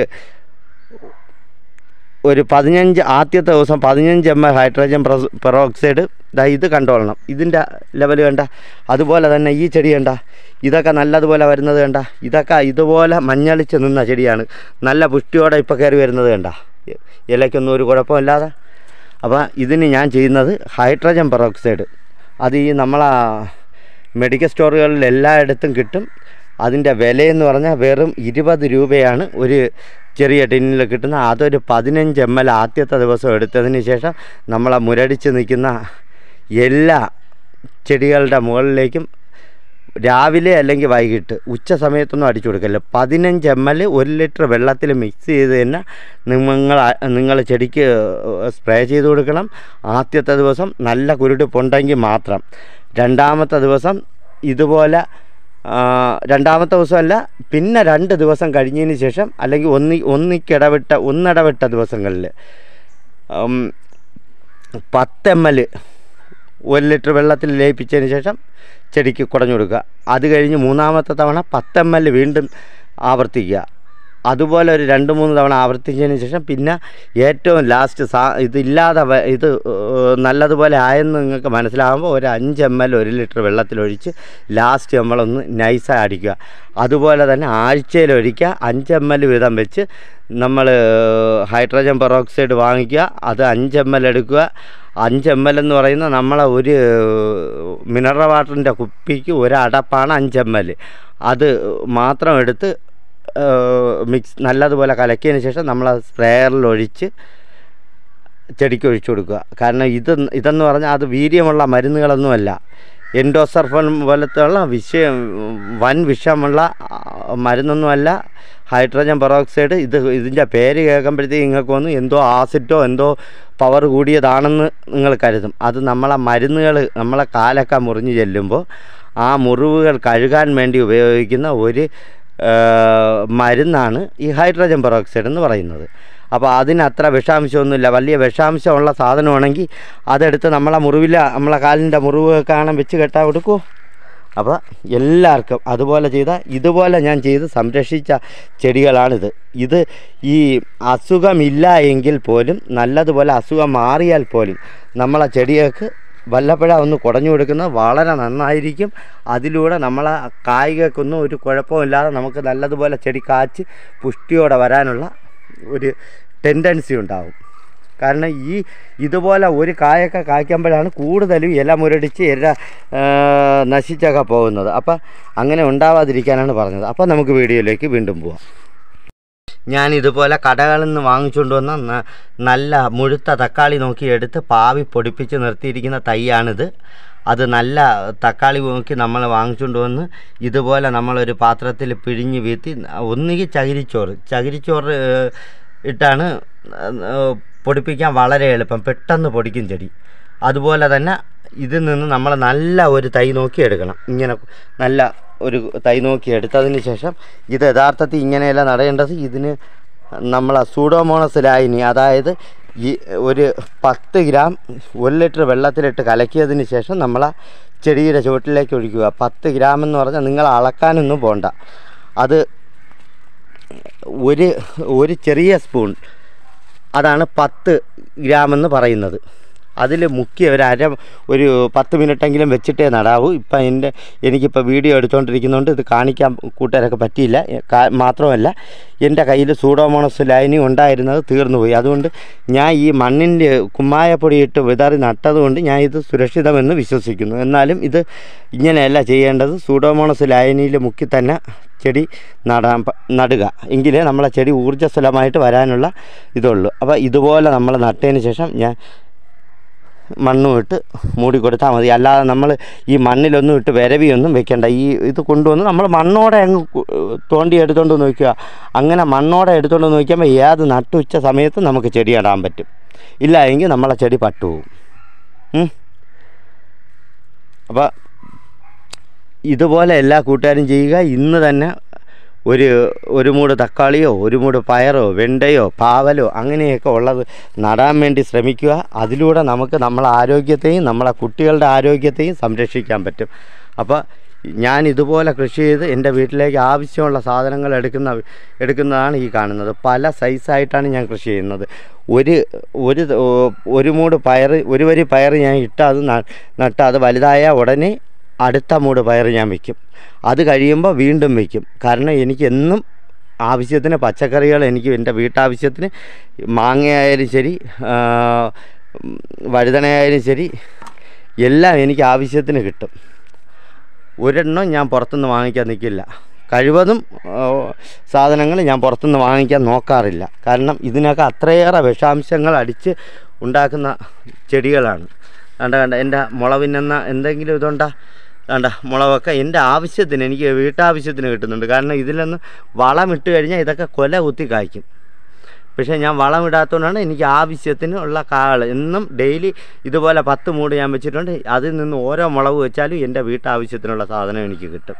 ഒരു പതിനഞ്ച് ആദ്യത്തെ ദിവസം പതിനഞ്ച് എം എൽ ഹൈഡ്രജൻ പെറോ- പെറോക്സൈഡ് ദാ ഇത് കണ്ടോളണം ഇതിൻ്റെ ലെവൽ കണ്ട അതുപോലെ തന്നെ ഈ ചെടി കണ്ട ഇതൊക്കെ നല്ലതുപോലെ വരുന്നത് കണ്ട ഇതൊക്കെ ഇതുപോലെ മഞ്ഞളിച്ച് നിന്ന ചെടിയാണ് നല്ല പുഷ്ടിയോടെ ഇപ്പോൾ കയറി വരുന്നത് കണ്ട ഇലയ്ക്കൊന്നും ഒരു കുഴപ്പമില്ലാതെ അപ്പോൾ ഇതിന് ഞാൻ ചെയ്യുന്നത് ഹൈഡ്രജൻ പെറോക്സൈഡ് അത് ഈ നമ്മളെ മെഡിക്കൽ സ്റ്റോറുകളിൽ എല്ലായിടത്തും കിട്ടും അതിൻ്റെ വിലയെന്ന് പറഞ്ഞാൽ വെറും ഇരുപത് രൂപയാണ് ഒരു ചെറിയ ടിന്നിൽ കിട്ടുന്ന അതൊരു പതിനഞ്ച് എം എൽ ആദ്യത്തെ ദിവസം എടുത്തതിന് ശേഷം നമ്മളെ മുരടിച്ച് നിൽക്കുന്ന എല്ലാ ചെടികളുടെ മുകളിലേക്കും രാവിലെ അല്ലെങ്കിൽ വൈകിട്ട് ഉച്ച സമയത്തൊന്നും അടിച്ചു കൊടുക്കല്ല പതിനഞ്ച് എം എൽ ഒരു ലിറ്റർ വെള്ളത്തിൽ മിക്സ് ചെയ്ത് തന്നെ നിങ്ങൾ നിങ്ങൾ ചെടിക്ക് സ്പ്രേ ചെയ്ത് കൊടുക്കണം ആദ്യത്തെ ദിവസം നല്ല കുരുടിപ്പുണ്ടെങ്കിൽ മാത്രം രണ്ടാമത്തെ ദിവസം ഇതുപോലെ ആ, രണ്ടാമത്തെ ദിവസമല്ല പിന്നെ രണ്ട് ദിവസം കഴിഞ്ഞതിന് ശേഷം അല്ലെങ്കിൽ ഒന്നി ഒന്നിക്കിടവിട്ട ഒന്നിടവിട്ട ദിവസങ്ങളിൽ ഉം, പത്ത് എം എൽ ഒരു ലിറ്റർ വെള്ളത്തിൽ ലയിപ്പിച്ചതിന് ശേഷം ചെടിക്ക് കുടഞ്ഞു കൊടുക്കുക അത് കഴിഞ്ഞ് മൂന്നാമത്തെ തവണ പത്ത് എം എൽ വീണ്ടും ആവർത്തിക്കുക അതുപോലെ ഒരു രണ്ട് മൂന്ന് തവണ ആവർത്തിച്ചതിന് ശേഷം പിന്നെ ഏറ്റവും ലാസ്റ്റ് സാ ഇതില്ലാതെ വ- ഇത് ഏഹ്, നല്ലതുപോലെ ആയെന്ന് നിങ്ങൾക്ക് മനസ്സിലാകുമ്പോൾ ഒരു അഞ്ച് എം എൽ ഒരു ലിറ്റർ വെള്ളത്തിലൊഴിച്ച് ലാസ്റ്റ് നമ്മളൊന്ന് നൈസായി അടിക്കുക അതുപോലെ തന്നെ ആഴ്ചയിലൊരിക്കുക അഞ്ച് എം എൽ വീതം വെച്ച് നമ്മൾ ഹൈഡ്രജൻ പെറോക്സൈഡ് വാങ്ങിക്കുക അത് അഞ്ച് എം എൽ എടുക്കുക അഞ്ച് എം എൽ എന്ന് പറയുന്ന നമ്മളെ ഒരു മിനറൽ വാട്ടറിൻ്റെ കുപ്പിക്ക് ഒരു അടപ്പാണ് അഞ്ച് എം എൽ അത് മാത്രം എടുത്ത് മിക്സ് നല്ലതുപോലെ കലക്കിയതിന് ശേഷം നമ്മൾ സ്പ്രേയറിൽ ഒഴിച്ച് ചെടിക്ക് ഒഴിച്ചു കൊടുക്കുക കാരണം ഇത് ഇതെന്ന് പറഞ്ഞാൽ അത് വീര്യമുള്ള മരുന്നുകളൊന്നുമല്ല എൻഡോസർഫൺ പോലത്തെയുള്ള വിഷയം വൻ വിഷമുള്ള ആ, മരുന്നൊന്നുമല്ല ഹൈഡ്രജൻ പെറോക്സൈഡ് ഇത് ഇതിൻ്റെ പേര് കേൾക്കുമ്പോഴത്തേക്ക് നിങ്ങൾക്ക് വന്നു എന്തോ ആസിഡോ എന്തോ പവർ കൂടിയതാണെന്ന് നിങ്ങൾ കരുതും അത് നമ്മളെ മരുന്നുകൾ നമ്മളെ കാലൊക്കെ മുറിഞ്ഞ് ചെല്ലുമ്പോൾ ആ മുറിവുകൾ കഴുകാൻ വേണ്ടി ഉപയോഗിക്കുന്ന ഒരു ആ, മരുന്നാണ് ഈ ഹൈഡ്രജൻ പെറോക്സൈഡ് എന്ന് പറയുന്നത് അപ്പോൾ അതിന് അത്ര വിഷാംശമൊന്നുമില്ല വലിയ വിഷാംശമുള്ള സാധനമാണെങ്കിൽ അതെടുത്ത് നമ്മളെ മുറിവില നമ്മളെ കാലിൻ്റെ മുറിവ് കാണാൻ വെച്ച് കെട്ടാൻ കൊടുക്കുമോ അപ്പോൾ എല്ലാവർക്കും അതുപോലെ ചെയ്ത ഇതുപോലെ ഞാൻ ചെയ്ത് സംരക്ഷിച്ച ചെടികളാണിത് ഇത് ഈ അസുഖമില്ല എങ്കിൽ പോലും നല്ലതുപോലെ അസുഖം മാറിയാൽ പോലും നമ്മളെ ചെടികൾക്ക് വല്ലപ്പോഴ ഒന്ന് കുടഞ്ഞു കൊടുക്കുന്നത് വളരെ നന്നായിരിക്കും അതിലൂടെ നമ്മളെ കായ്കൾക്കൊന്നും ഒരു കുഴപ്പമില്ലാതെ നമുക്ക് നല്ലതുപോലെ ചെടി കാച്ച് പുഷ്ടിയോടെ വരാനുള്ള ഒരു ടെൻഡൻസി ഉണ്ടാവും കാരണം ഈ ഇതുപോലെ ഒരു കായൊക്കെ കായ്ക്കുമ്പോഴാണ് കൂടുതലും ഇല മുരടിച്ച് ഇല ആ, നശിച്ചൊക്കെ പോകുന്നത് അപ്പം അങ്ങനെ ഉണ്ടാവാതിരിക്കാനാണ് പറഞ്ഞത് അപ്പം നമുക്ക് വീഡിയോയിലേക്ക് വീണ്ടും പോവാം ഞാൻ ഇതുപോലെ കടകളിൽ നിന്ന് വാങ്ങിച്ചുകൊണ്ട് വന്ന ന- നല്ല മുഴുത്ത തക്കാളി നോക്കി എടുത്ത് പാവി പൊടിപ്പിച്ച് നിർത്തിയിരിക്കുന്ന തൈയാണിത് അത് നല്ല തക്കാളി നോക്കി നമ്മൾ വാങ്ങിച്ചുകൊണ്ട് വന്ന് ഇതുപോലെ നമ്മളൊരു പാത്രത്തിൽ പിഴിഞ്ഞ് വീത്തി ഒന്നുകിൽ ചകിരിച്ചോറ് ചകിരിച്ചോറ് ഏഹ്, ഇട്ടാണ് ഏഹ്, പൊടിപ്പിക്കാൻ വളരെ എളുപ്പം പെട്ടെന്ന് പൊടിക്കും ചെടി അതുപോലെ തന്നെ ഇതിൽ നിന്ന് നമ്മൾ നല്ല ഒരു തൈ നോക്കി എടുക്കണം ഇങ്ങനെ നല്ല ഒരു തൈ നോക്കി എടുത്തതിന് ശേഷം ഇത് യഥാർത്ഥത്തിൽ ഇങ്ങനെയല്ല നടേണ്ടത് ഇതിന് നമ്മളെ സൂഡോമോണസ് ലായനി അതായത് ഈ ഒരു പത്ത് ഗ്രാം ഒരു ലിറ്റർ വെള്ളത്തിലിട്ട് കലക്കിയതിന് ശേഷം നമ്മൾ ചെടിയുടെ ചുവട്ടിലേക്ക് ഒഴിക്കുക പത്ത് ഗ്രാം എന്ന് പറഞ്ഞാൽ നിങ്ങൾ അളക്കാനൊന്നും പോണ്ട അത് ഒരു ഒരു ചെറിയ സ്പൂൺ അതാണ് പത്ത് ഗ്രാം എന്ന് പറയുന്നത് അതിൽ മുക്കി ഒരു അര ഒരു പത്ത് മിനിറ്റെങ്കിലും വെച്ചിട്ടേ നടാവൂ ഇപ്പം എൻ്റെ എനിക്കിപ്പോൾ വീഡിയോ എടുത്തുകൊണ്ടിരിക്കുന്നതുകൊണ്ട് ഇത് കാണിക്കാൻ കൂട്ടുകാരൊക്കെ പറ്റിയില്ല എ, കാ- മാത്രമല്ല എൻ്റെ കയ്യിൽ സൂഡോമോണസ് ലൈനിങ് ഉണ്ടായിരുന്നത് തീർന്നു പോയി അതുകൊണ്ട് ഞാൻ ഈ മണ്ണിൻ്റെ കുമ്മായപ്പൊടി ഇട്ട് വിതറി നട്ടതുകൊണ്ട് ഞാൻ ഇത് സുരക്ഷിതമെന്ന് വിശ്വസിക്കുന്നു എന്നാലും ഇത് ഇങ്ങനെയല്ല ചെയ്യേണ്ടത് സൂഡോമോണസ് ലൈനിയിൽ മുക്കി തന്നെ ചെടി നടാൻ പ- നടുക എങ്കിലേ നമ്മളെ ചെടി ഊർജ്ജസ്വലമായിട്ട് വരാനുള്ള ഇതുള്ളൂ അപ്പോൾ ഇതുപോലെ നമ്മൾ നട്ടതിന് ശേഷം ഞാൻ മണ്ണും ഇട്ട് മൂടി കൊടുത്താൽ മതി അല്ലാതെ നമ്മൾ ഈ മണ്ണിലൊന്നും ഇട്ട് വിരവിയൊന്നും വെക്കേണ്ട ഈ ഇത് കൊണ്ടുവന്ന് നമ്മൾ മണ്ണോടെ അങ്ങ് കു- തോണ്ടി എടുത്തുകൊണ്ട് നോക്കുക അങ്ങനെ മണ്ണോടെ എടുത്തുകൊണ്ട് നോക്കിയാൽ ഏത് നട്ടുച്ച സമയത്ത് നമുക്ക് ചെടി നടാൻ പറ്റും ഇല്ല എങ്കിൽ നമ്മളെ ചെടി പട്ടുപോകും അപ്പോൾ ഇതുപോലെ എല്ലാ കൂട്ടുകാരും ചെയ്യുക ഇന്ന് തന്നെ ഒരു ഒരു മൂട് തക്കാളിയോ ഒരു മൂട് പയറോ വെണ്ടയോ പാവലോ അങ്ങനെയൊക്കെ ഉള്ളത് നടാൻ വേണ്ടി ശ്രമിക്കുക അതിലൂടെ നമുക്ക് നമ്മളെ ആരോഗ്യത്തെയും നമ്മളെ കുട്ടികളുടെ ആരോഗ്യത്തെയും സംരക്ഷിക്കാൻ പറ്റും അപ്പോൾ ഞാൻ ഇതുപോലെ കൃഷി ചെയ്ത് എൻ്റെ വീട്ടിലേക്ക് ആവശ്യമുള്ള സാധനങ്ങൾ എടുക്കുന്ന എടുക്കുന്നതാണ് ഈ കാണുന്നത് പല സൈസായിട്ടാണ് ഞാൻ കൃഷി ചെയ്യുന്നത് ഒരു ഒരു ത- ഒരു മൂട് പയർ ഒരു വരി പയർ ഞാൻ ഇട്ട് അത് ന- നട്ട് അത് വലുതായ ഉടനെ അടുത്ത മൂട് പയർ ഞാൻ വയ്ക്കും അത് കഴിയുമ്പോൾ വീണ്ടും വയ്ക്കും കാരണം എനിക്ക് എന്നും ആവശ്യത്തിന് പച്ചക്കറികൾ എനിക്ക് എൻ്റെ വീട്ടാവശ്യത്തിന് മാങ്ങയായാലും ശരി ആ, ഉം, വഴുതനയായാലും ശരി എല്ലാം എനിക്ക് ആവശ്യത്തിന് കിട്ടും ഒരെണ്ണം ഞാൻ പുറത്തുനിന്ന് വാങ്ങിക്കാൻ നിൽക്കില്ല കഴിവതും സാധനങ്ങൾ ഞാൻ പുറത്തുനിന്ന് വാങ്ങിക്കാൻ നോക്കാറില്ല കാരണം ഇതിനൊക്കെ അത്രയേറെ വിഷാംശങ്ങൾ അടിച്ച് ഉണ്ടാക്കുന്ന ചെടികളാണ് കണ്ട കണ്ട എൻ്റെ മുളവിനെന്ന എന്തെങ്കിലും ഇതുണ്ടാ കണ്ട മുളകൊക്കെ എൻ്റെ ആവശ്യത്തിന് എനിക്ക് വീട്ടാവശ്യത്തിന് കിട്ടുന്നുണ്ട് കാരണം ഇതിലൊന്ന് വളമിട്ട് കഴിഞ്ഞാൽ ഇതൊക്കെ കൊല കുത്തി കായ്ക്കും പക്ഷേ ഞാൻ വളം ഇടാത്തതുകൊണ്ടാണ് എനിക്ക് ആവശ്യത്തിന് ഉള്ള കാൾ എന്നും ഡെയിലി ഇതുപോലെ പത്ത് മൂട് ഞാൻ വെച്ചിട്ടുണ്ട് അതിൽ നിന്ന് ഓരോ മുളക് വെച്ചാലും എൻ്റെ വീട്ടാവശ്യത്തിനുള്ള സാധനം എനിക്ക് കിട്ടും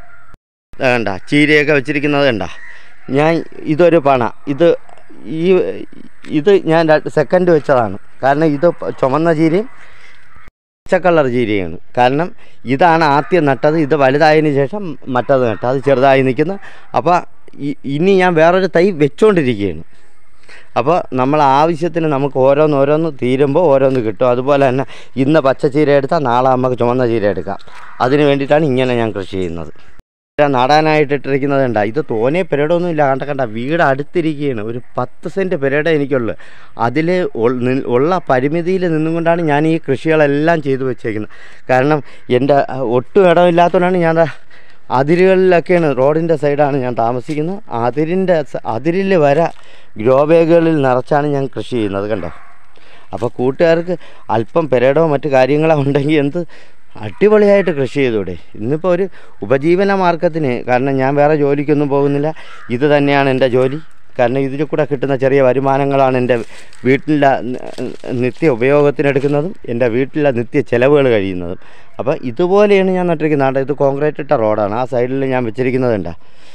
ദാ കണ്ട ചീരയൊക്കെ വെച്ചിരിക്കുന്നത് കണ്ട ഞാൻ ഇതൊരു പണ ഇത് ഈ ഇത് ഞാൻ സെക്കൻഡ് വെച്ചതാണ് കാരണം ഇത് പ- ചുമന്ന ചീരയും പച്ച കളർ ചീരയാണ് കാരണം ഇതാണ് ആദ്യം നട്ടത് ഇത് വലുതായതിന് ശേഷം മറ്റത് നട്ടത് അത് ചെറുതായി നിൽക്കുന്നു അപ്പോൾ ഇനി ഞാൻ വേറൊരു തൈ വെച്ചുകൊണ്ടിരിക്കുകയാണ് അപ്പോൾ നമ്മൾ ആവശ്യത്തിന് നമുക്ക് ഓരോന്ന് ഓരോന്ന് തീരുമ്പോൾ ഓരോന്ന് കിട്ടും അതുപോലെ തന്നെ ഇന്ന് പച്ച ചീര എടുത്താൽ നാളെ നമുക്ക് ചുവന്ന ചീര എടുക്കാം അതിന് വേണ്ടിയിട്ടാണ് ഇങ്ങനെ ഞാൻ കൃഷി ചെയ്യുന്നത് നടാനായിട്ട് ഇട്ടിരിക്കുന്നത് കണ്ട ഇത് തോനെ പെരടൊന്നും ഇല്ല കണ്ട കണ്ട വീട് അടുത്തിരിക്കുകയാണ് ഒരു പത്ത് സെൻറ്റ് പെരട എനിക്കുള്ളു അതിൽ ഉള്ള പരിമിതിയിൽ നിന്നുകൊണ്ടാണ് ഞാൻ ഈ കൃഷികളെല്ലാം ചെയ്തു വെച്ചേക്കുന്നത് കാരണം എൻ്റെ അഹ്, ഒട്ടും ഇടമില്ലാത്തതുകൊണ്ടാണ് ഞാൻ ദാ അതിരുകളിലൊക്കെയാണ് റോഡിൻ്റെ സൈഡാണ് ഞാൻ താമസിക്കുന്നത് അതിരിൻ്റെ സ- അതിരിൽ വര ഗ്രോ ബാഗുകളിൽ നിറച്ചാണ് ഞാൻ കൃഷി ചെയ്യുന്നത് കണ്ടോ അപ്പോൾ കൂട്ടുകാർക്ക് അല്പം പെരടോ മറ്റു കാര്യങ്ങളോ ഉണ്ടെങ്കിൽ എന്ത് അടിപൊളിയായിട്ട് കൃഷി ചെയ്തൂടെ ഇന്നിപ്പോൾ ഒരു ഉപജീവന മാർഗത്തിന് കാരണം ഞാൻ വേറെ ജോലിക്കൊന്നും പോകുന്നില്ല ഇത് തന്നെയാണ് എൻ്റെ ജോലി കാരണം ഇതിൽ കൂടെ കിട്ടുന്ന ചെറിയ വരുമാനങ്ങളാണ് എൻ്റെ വീട്ടിലെ ന- നിത്യ ഉപയോഗത്തിനെടുക്കുന്നതും എൻ്റെ വീട്ടിലെ നിത്യ ചിലവുകൾ കഴിയുന്നതും അപ്പോൾ ഇതുപോലെയാണ് ഞാൻ നട്ടിരിക്കുന്നത് ആണ്ടെ ഇത് കോൺക്രീറ്റ് ഇട്ട റോഡാണ് ആ സൈഡിൽ ഞാൻ വെച്ചിരിക്കുന്നത് കണ്ട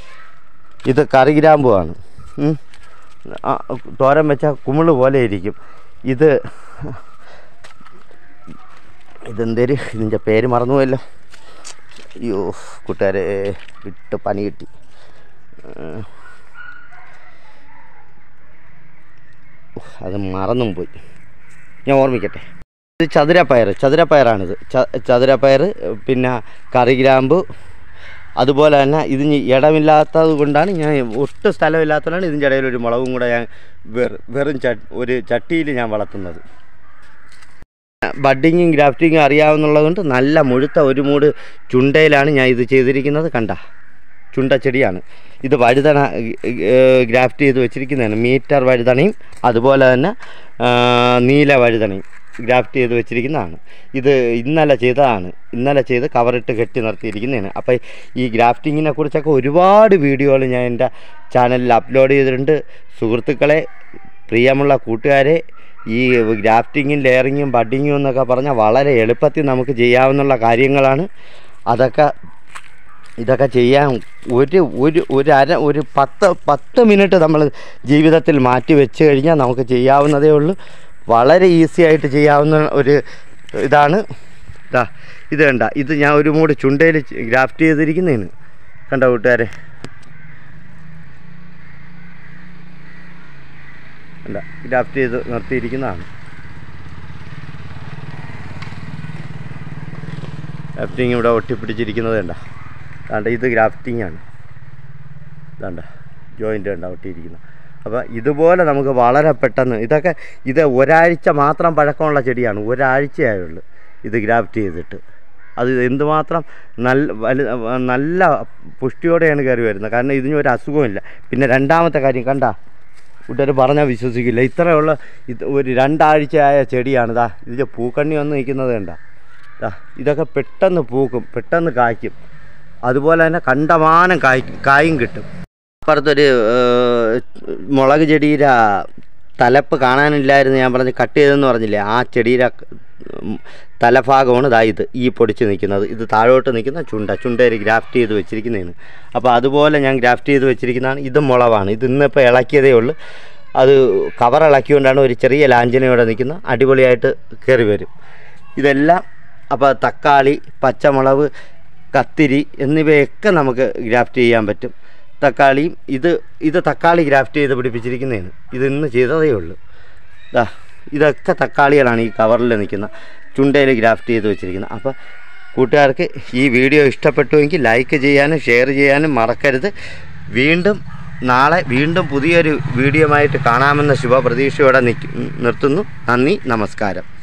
ഇത് കറിഗ്രാമ്പുമാണ് ഉം. ആ, തോരൻ വെച്ചാൽ കുമിള് പോലെ ഇരിക്കും ഇത് ഇതെന്തേര് ഇതിൻ്റെ പേര് മറന്നുപോയല്ലോ അയ്യോ കൂട്ടുകാരെ വിട്ട് പണി കിട്ടി ഏഹ്. ഉഫ്, അത് മറന്നും പോയി ഞാൻ ഓർമ്മിക്കട്ടെ ഇത് ചതുരപ്പയർ ചതുരപ്പയറാണിത് ച- ചതുരപ്പയർ പിന്നെ കറിഗ്രാമ്പ് അതുപോലെ തന്നെ ഇതിന് ഇടമില്ലാത്തത് കൊണ്ടാണ് ഞാൻ ഒട്ടും സ്ഥലമില്ലാത്തതുകൊണ്ടാണ് ഇതിൻ്റെ ഇടയിൽ ഒരു മുളകും കൂടെ ഞാൻ വെറു വെറും ച ഒരു ചട്ടിയിൽ ഞാൻ വളർത്തുന്നത് ബഡ്ഡിങ്ങും ഗ്രാഫ്റ്റിങ്ങും അറിയാവുന്നുള്ളത് കൊണ്ട് നല്ല മുഴുത്ത ഒരു മൂട് ചുണ്ടയിലാണ് ഞാൻ ഇത് ചെയ്തിരിക്കുന്നത് കണ്ട ചുണ്ടച്ചെടിയാണ് ഇത് വഴുതണ ഗ്രാഫ്റ്റ് ചെയ്ത് വെച്ചിരിക്കുന്നതാണ് മീറ്റർ വഴുതണയും അതുപോലെ തന്നെ ആ, നീല വഴുതണയും ഗ്രാഫ്റ്റ് ചെയ്ത് വെച്ചിരിക്കുന്നതാണ് ഇത് ഇന്നലെ ചെയ്തതാണ് ഇന്നലെ ചെയ്ത് കവറിട്ട് കെട്ടി നിർത്തിയിരിക്കുന്നതാണ് അപ്പോൾ ഈ ഗ്രാഫ്റ്റിങ്ങിനെ കുറിച്ചൊക്കെ ഒരുപാട് വീഡിയോകൾ ഞാൻ എൻ്റെ ചാനലിൽ അപ്ലോഡ് ചെയ്തിട്ടുണ്ട് സുഹൃത്തുക്കളെ പ്രിയമുള്ള കൂട്ടുകാരെ ഈ ഗ്രാഫ്റ്റിങ്ങും ലെയറിങ്ങും ബഡിങ്ങും എന്നൊക്കെ പറഞ്ഞാൽ വളരെ എളുപ്പത്തിൽ നമുക്ക് ചെയ്യാവുന്ന കാര്യങ്ങളാണ് അതൊക്കെ ഇതൊക്കെ ചെയ്യാൻ ഒരു ഒരു ഒരു അര ഒരു പത്ത് പത്ത് മിനിറ്റ് നമ്മൾ ജീവിതത്തിൽ മാറ്റി വെച്ച് കഴിഞ്ഞാൽ നമുക്ക് ചെയ്യാവുന്നതേ ഉള്ളൂ വളരെ ഈസി ആയിട്ട് ചെയ്യാവുന്ന ഒരു ഇതാണ് ഇതാ ഇത് കണ്ട ഇത് ഞാൻ ഒരു മൂട് ചുണ്ടയിൽ ഗ്രാഫ്റ്റ് ചെയ്തിരിക്കുന്നതാണ് കണ്ട കൂട്ടുകാരെ അല്ല ഗ്രാഫ്റ്റ് ചെയ്ത് നിർത്തിയിരിക്കുന്നതാണ് ഗ്രാഫ്റ്റിംഗ് ഇവിടെ ഒട്ടിപ്പിടിച്ചിരിക്കുന്നത് കണ്ട കണ്ട ഇത് ഗ്രാഫ്റ്റിംഗ് ആണ് ഇതാണ്ട ജോയിൻ്റ് കണ്ട ഒട്ടിയിരിക്കുന്നത് അപ്പോൾ ഇതുപോലെ നമുക്ക് വളരെ പെട്ടെന്ന് ഇതൊക്കെ ഇത് ഒരാഴ്ച മാത്രം പഴക്കമുള്ള ചെടിയാണ് ഒരാഴ്ചയായുള്ളൂ ഇത് ഗ്രാഫ്റ്റ് ചെയ്തിട്ട് അത് എന്തുമാത്രം നല്ല വലു നല്ല പുഷ്ടിയോടെയാണ് കയറി വരുന്നത് കാരണം ഇതിന് ഒരു അസുഖമില്ല പിന്നെ രണ്ടാമത്തെ കാര്യം കണ്ട കൂട്ടുകാർ പറഞ്ഞാൽ വിശ്വസിക്കില്ല ഇത്രയുള്ള ഇത് ഒരു രണ്ടാഴ്ചയായ ചെടിയാണ് ഇതാ ഇതിൻ്റെ പൂക്കണ്ണി വന്ന് നിൽക്കുന്നത് കണ്ട ദാ ഇതൊക്കെ പെട്ടെന്ന് പൂക്കും പെട്ടെന്ന് കായ്ക്കും അതുപോലെ തന്നെ കണ്ടമാനം കായ് കായും കിട്ടും അപ്പുറത്തൊരു ഏഹ്, മുളക് ചെടിയുടെ തലപ്പ് കാണാനില്ലായിരുന്നു ഞാൻ പറഞ്ഞ് കട്ട് ചെയ്തെന്ന് പറഞ്ഞില്ലേ ആ ചെടിയുടെ ഉം, തലഭാഗമാണ് ഇതാ ഇത് ഈ പൊടിച്ച് നിൽക്കുന്നത് ഇത് താഴോട്ട് നിൽക്കുന്ന ചുണ്ട ചുണ്ടയിൽ ഗ്രാഫ്റ്റ് ചെയ്ത് വെച്ചിരിക്കുന്നതാണ് അപ്പോൾ അതുപോലെ ഞാൻ ഗ്രാഫ്റ്റ് ചെയ്ത് വെച്ചിരിക്കുന്നതാണ് ഇത് മുളവാണ് ഇത് ഇന്നിപ്പോൾ ഇളക്കിയതേ ഉള്ളൂ അത് കവർ ഇളക്കിക്കൊണ്ടാണ് ഒരു ചെറിയ ലാഞ്ചനയോടെ നിൽക്കുന്ന അടിപൊളിയായിട്ട് കയറി വരും ഇതെല്ലാം അപ്പോൾ തക്കാളി പച്ചമുളക് കത്തിരി എന്നിവയൊക്കെ നമുക്ക് ഗ്രാഫ്റ്റ് ചെയ്യാൻ പറ്റും തക്കാളിയും ഇത് ഇത് തക്കാളി ഗ്രാഫ്റ്റ് ചെയ്ത് പിടിപ്പിച്ചിരിക്കുന്നതാണ് ഇത് ഇന്ന് ചെയ്തതേ ഉള്ളൂ ദാ ഇതൊക്കെ തക്കാളികളാണ് ഈ കവറിൽ നിൽക്കുന്ന ചുണ്ടയിൽ ഗ്രാഫ്റ്റ് ചെയ്ത് വെച്ചിരിക്കുന്നത് അപ്പോൾ കൂട്ടുകാർക്ക് ഈ വീഡിയോ ഇഷ്ടപ്പെട്ടുവെങ്കിൽ ലൈക്ക് ചെയ്യാനും ഷെയർ ചെയ്യാനും മറക്കരുത് വീണ്ടും നാളെ വീണ്ടും പുതിയൊരു വീഡിയോ ആയിട്ട് കാണാമെന്ന ശുഭപ്രതീക്ഷയോടെ നിൽക്ക് നിർത്തുന്നു നന്ദി നമസ്കാരം